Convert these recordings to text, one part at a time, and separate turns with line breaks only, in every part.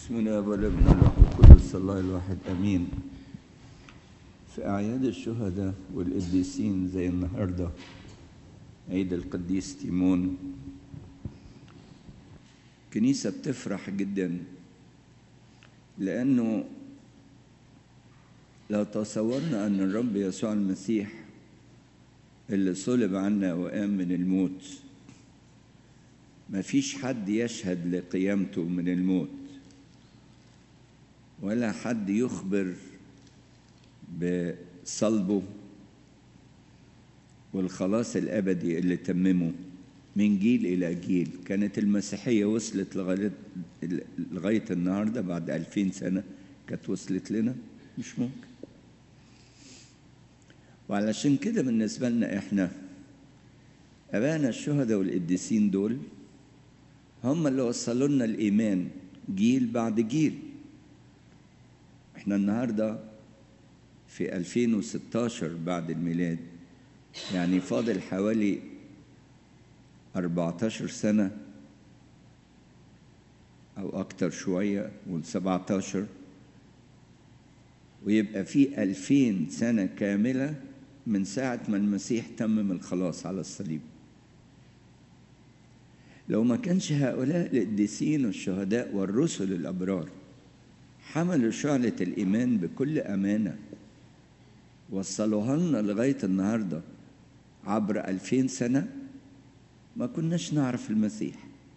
بسم الله والابن الروح القدس الله الواحد امين في اعياد الشهداء والقديسين زي النهارده عيد القديس تيمون كنيسه بتفرح جدا لانه لو تصورنا ان الرب يسوع المسيح اللي صلب عنا وقام من الموت ما فيش حد يشهد لقيامته من الموت ولا حد يخبر بصلبه والخلاص الابدي اللي تممه من جيل الى جيل كانت المسيحيه وصلت لغايه لغايه النهارده بعد ألفين سنه كانت وصلت لنا مش ممكن وعلشان كده بالنسبه لنا احنا ابانا الشهداء والقديسين دول هم اللي وصلوا لنا الايمان جيل بعد جيل احنا النهارده في 2016 بعد الميلاد يعني فاضل حوالي 14 سنة أو أكتر شوية قول 17 ويبقى في 2000 سنة كاملة من ساعة ما المسيح تمم الخلاص على الصليب لو ما كانش هؤلاء القديسين والشهداء والرسل الأبرار حملوا شعلة الإيمان بكل أمانة وصلوها لنا لغاية النهاردة عبر ألفين سنة ما كناش نعرف المسيح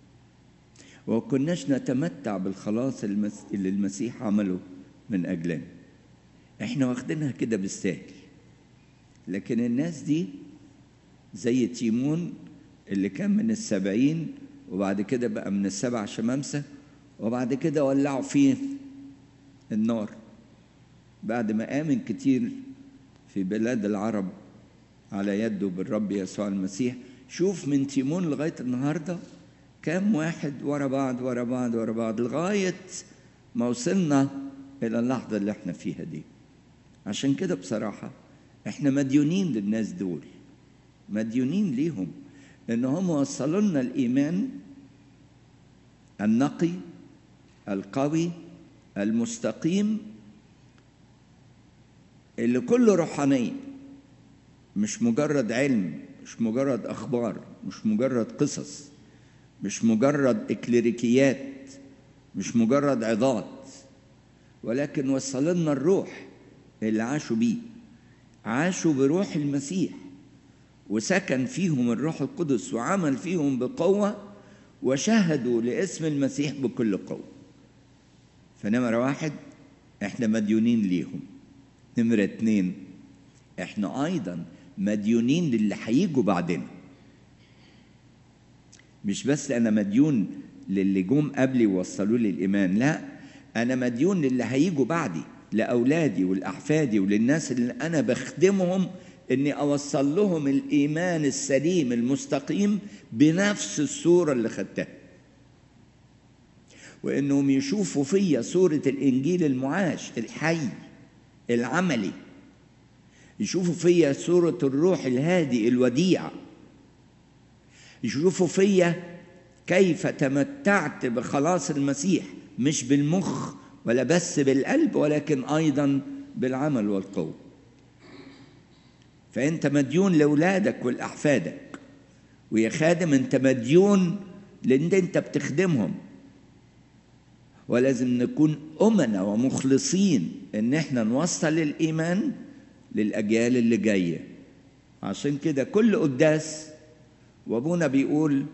وكناش نتمتع بالخلاص اللي المسيح عمله من أجلنا احنا واخدينها كده بالسهل لكن الناس دي زي تيمون اللي كان من السبعين وبعد كده بقى من السبع شمامسة وبعد كده ولعوا فيه النار بعد ما آمن كتير في بلاد العرب على يده بالرب يسوع المسيح شوف من تيمون لغاية النهاردة كام واحد ورا بعض ورا بعض ورا بعض لغاية ما وصلنا إلى اللحظة اللي احنا فيها دي عشان كده بصراحة احنا مديونين للناس دول مديونين ليهم لأن هم وصلوا لنا الإيمان النقي القوي المستقيم اللي كله روحانية مش مجرد علم مش مجرد أخبار مش مجرد قصص مش مجرد إكليريكيات مش مجرد عظات ولكن وصل لنا الروح اللي عاشوا بيه عاشوا بروح المسيح وسكن فيهم الروح القدس وعمل فيهم بقوة وشهدوا لاسم المسيح بكل قوة فنمرة واحد احنا مديونين ليهم نمرة اتنين احنا ايضا مديونين للي هيجوا بعدنا مش بس انا مديون للي جم قبلي ووصلوا لي الايمان لا انا مديون للي هيجوا بعدي لاولادي ولاحفادي وللناس اللي انا بخدمهم اني اوصل لهم الايمان السليم المستقيم بنفس الصوره اللي خدتها وانهم يشوفوا فيا صوره الانجيل المعاش الحي العملي يشوفوا فيا صوره الروح الهادي الوديع يشوفوا فيا كيف تمتعت بخلاص المسيح مش بالمخ ولا بس بالقلب ولكن ايضا بالعمل والقوه فانت مديون لاولادك ولاحفادك ويا خادم انت مديون لان انت بتخدمهم ولازم نكون أمنا ومخلصين إن إحنا نوصل الإيمان للأجيال اللي جاية عشان كده كل قداس وأبونا بيقول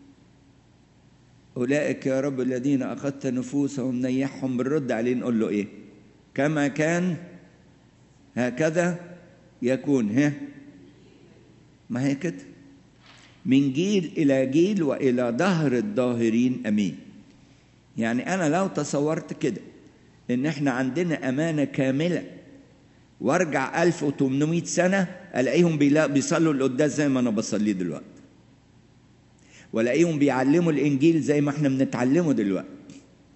أولئك يا رب الذين أخذت نفوسهم نيحهم بالرد عليه نقول له إيه كما كان هكذا يكون ها ما هي كده من جيل إلى جيل وإلى دهر الظاهرين أمين يعني أنا لو تصورت كده إن إحنا عندنا أمانة كاملة وارجع 1800 سنة ألاقيهم بيصلوا القداس زي ما أنا بصليه دلوقتي ولاقيهم بيعلموا الإنجيل زي ما إحنا بنتعلمه دلوقتي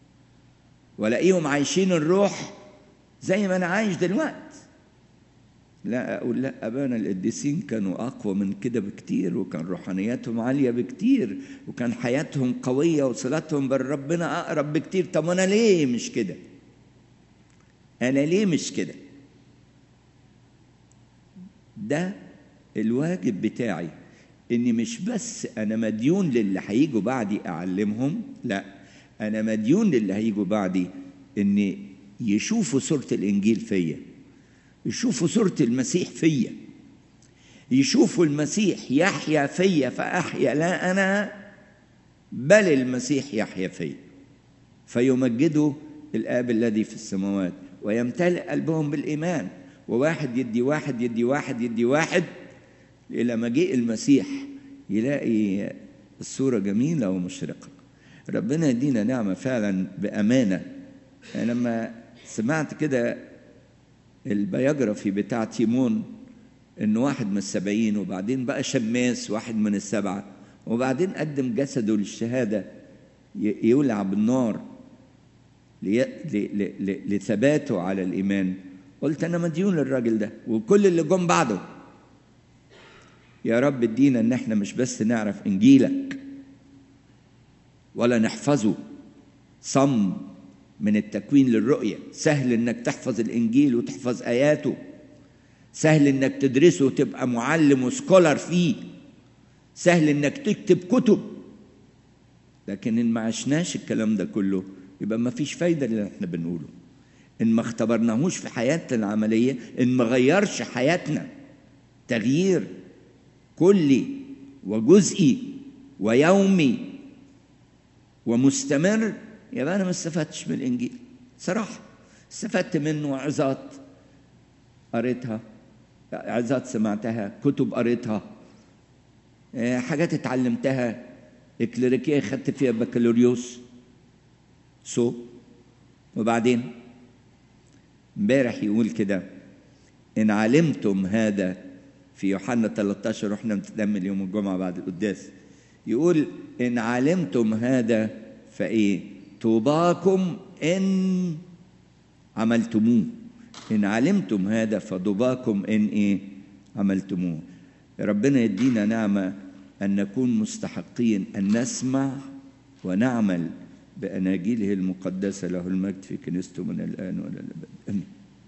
ولاقيهم عايشين الروح زي ما أنا عايش دلوقتي لا اقول لا ابانا القديسين كانوا اقوى من كده بكتير وكان روحانياتهم عاليه بكتير وكان حياتهم قويه وصلاتهم بربنا اقرب بكتير طب انا ليه مش كده انا ليه مش كده ده الواجب بتاعي اني مش بس انا مديون للي هيجوا بعدي اعلمهم لا انا مديون للي هيجوا بعدي ان يشوفوا صوره الانجيل فيا يشوفوا صورة المسيح فيا يشوفوا المسيح يحيا فيا فأحيا لا أنا بل المسيح يحيا فيا فيمجدوا الآب الذي في السماوات ويمتلئ قلبهم بالإيمان وواحد يدي واحد يدي واحد يدي واحد إلى مجيء المسيح يلاقي الصورة جميلة ومشرقة ربنا يدينا نعمة فعلا بأمانة أنا لما سمعت كده البيوجرافي بتاع تيمون انه واحد من السبعين وبعدين بقى شماس واحد من السبعه وبعدين قدم جسده للشهاده يولع بالنار لثباته على الايمان قلت انا مديون للراجل ده وكل اللي جم بعده يا رب ادينا ان احنا مش بس نعرف انجيلك ولا نحفظه صم من التكوين للرؤية سهل انك تحفظ الانجيل وتحفظ اياته سهل انك تدرسه وتبقى معلم وسكولر فيه سهل انك تكتب كتب لكن ان ما عشناش الكلام ده كله يبقى ما فيش فايدة اللي احنا بنقوله ان ما اختبرناهوش في حياتنا العملية ان ما غيرش حياتنا تغيير كلي وجزئي ويومي ومستمر يبقى انا ما استفدتش من الانجيل صراحه استفدت منه عظات قريتها عظات سمعتها كتب قريتها حاجات اتعلمتها اكليريكيه خدت فيها بكالوريوس سو وبعدين امبارح يقول كده ان علمتم هذا في يوحنا 13 واحنا بنتامل يوم الجمعه بعد القداس يقول ان علمتم هذا فايه طوباكم إن عملتموه إن علمتم هذا فطوباكم إن إيه عملتموه ربنا يدينا نعمة أن نكون مستحقين أن نسمع ونعمل بأناجيله المقدسة له المجد في كنيسته من الآن وإلى الأبد آمين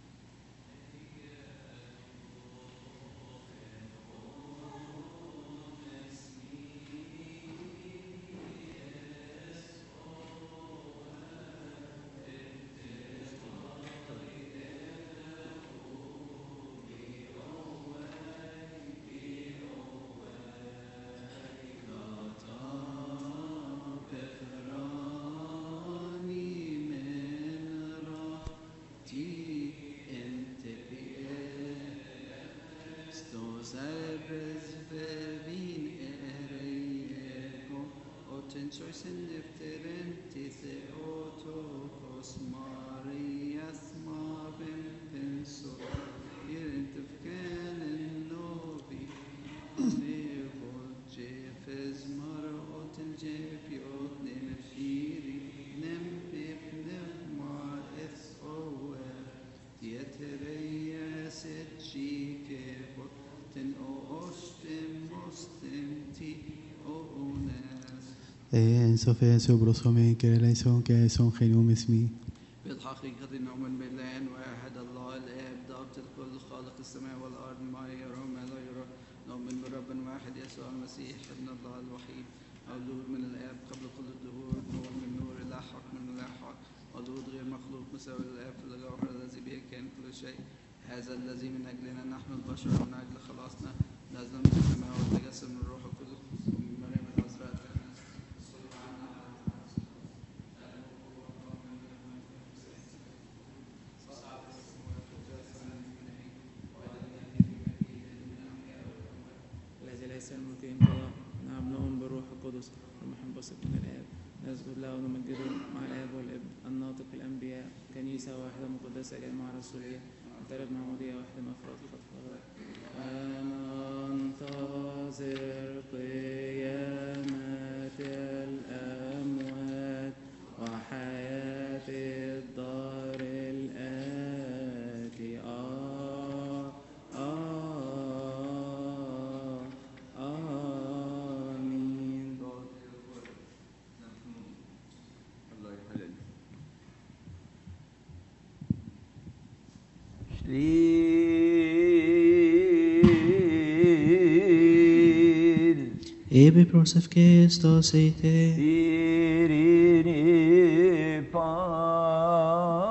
En Sofía Subrosomen que eleison que son genum اسمي
بالحقيقة نؤمن بالله واحد الله الآب ضابط الكل خالق السماء والأرض ما يرى ما لا يرى نؤمن برب واحد يسوع المسيح ابن الله الوحيد مولود من الآب قبل كل الدهور نور من نور لا حق من لا حق مولود غير مخلوق مساوي للآب في الجوهر الذي به كان كل شيء هذا الذي من أجلنا نحن البشر ومن أجل خلاصنا نزل من السماء وتجسد من الروح القدس من مريم العذراء
الذي ليس الملكين الله نعم نؤمن بالروح القدس ونحن بثق من الآب نسجد له ونمجده مع الآب والابن الناطق الأنبياء كنيسة واحدة مقدسة جامعة رسولية نعترف معمودية واحدة مفرد خطوة أنتظر قيامة الأموات وحياة الدار الآتي آه
Lil
Ebi prosef Christos eite.
Irene